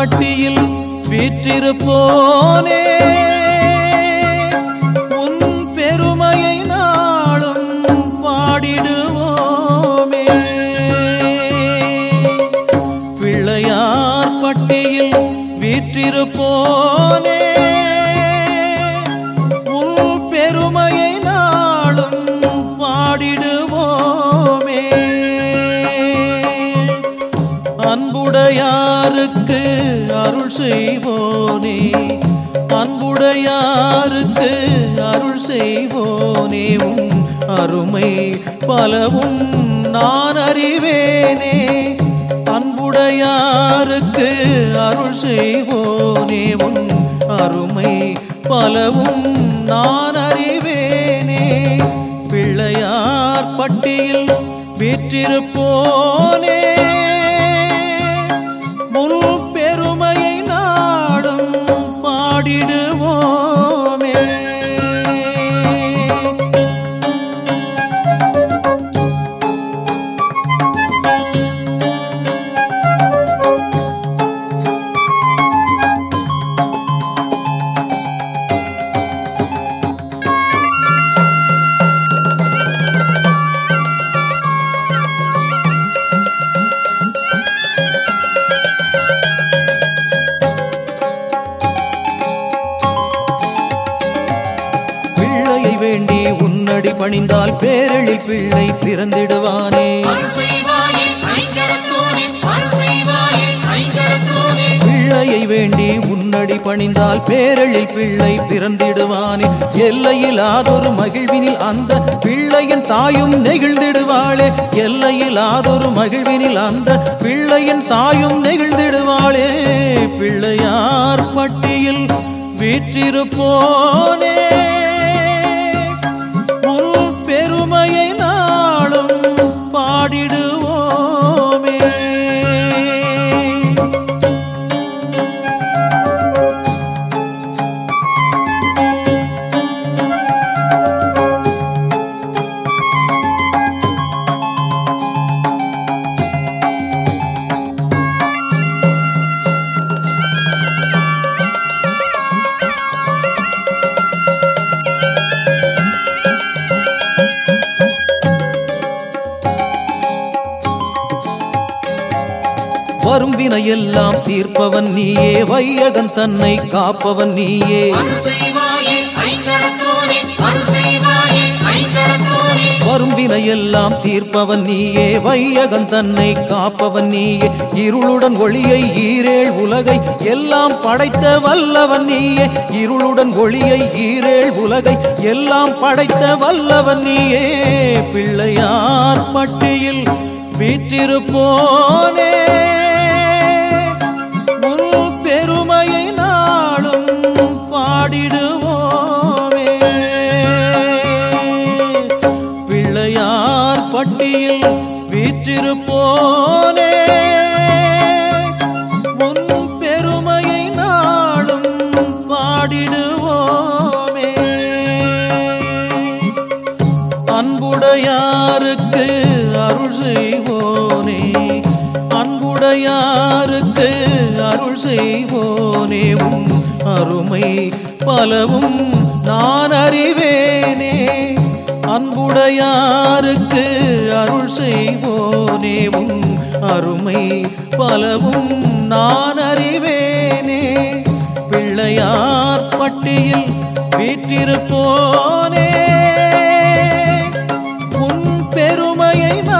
பட்டியில் வீற்றிருப்போனே உன் பெருமையை நாளும் பாடிடுவோமே பிள்ளையார் பட்டியில் வீற்றிருப்போனே உன் பெருமையை நாளும் பாடிடுவோமே அன்புடையாருக்கு அருள் செய்வோனே அன்புடையாருக்கு அருள் செய்வோனே உன் அருமை பலவும் நான் அறிவேனே அன்புடையாருக்கு அருள் செய்வோனே உன் அருமை பலவும் நான் அறிவேனே பிள்ளையார் பட்டியில் வீற்றிருப்போனே முன் பெருமையை நாடும் பாடிடுவோமே பிள்ளையை வேண்டி உன்னடி பணிந்தால் பேரெழில் பிள்ளை பிறந்திடுவானே அருள் செய்வாயே ஐங்கரத்தோனே அருள் செய்வாயே ஐங்கரத்தோனே பிள்ளையை வேண்டி உன்னடி பணிந்தால் பேரெழில் பிள்ளை பிறந்திடுவானே எல்லையிலாதொரு மகிழ்வினில் அந்த பிள்ளையின் தாயும் நெகிழ்ந்திடுவாளே எல்லையிலாதொரு மகிழ்வினில் அந்த பிள்ளையின் தாயும் நெகிழ்ந்திடுவாளே பிள்ளையார் பட்டியில் வீற்றிருப்போனே உன் பெருமையை நாளும் பாடிடுவோமே வரும் வினையெல்லாம் தீர்ப்பவன் நீயே வையகன் தன்னை காப்பவன் நீயே அருள் செய்வாயே ஐங்கரத்தோனே அருள் செய்வாயே ஐங்கரத்தோனே வரும் வினையெல்லாம் தீர்ப்பவன் நீயே வையகன் தன்னை காப்பவன் நீயே இருளுடன் ஒளியை ஈரேழ் உலகை எல்லாம் படைத்த வல்லவன் நீயே இருளுடன் ஒளியை ஈரேழ் உலகை எல்லாம் படைத்த வல்லவன் நீயே பிள்ளையார் பட்டியில் வீற்றிருப்போனே உன் பெருமையை நாளும் பாடிடுவோமே பிள்ளையார் பட்டியில் வீற்றிருப்போனே உன் பெருமையை நாளும் பாடிடுவோமே அன்புடையாருக்கு அருள் செய்வோனே அன்புடையாருக்கு அருள் செய்வோனே உம் அருமை பலவும் நான் அறிவேனே அன்புடையாருக்கு அருள் செய்வோனே உம் அருமை பலவும் நான் அறிவேனே பிள்ளையார் பட்டியில் வீற்றிருப்போனே உன் பெருமையை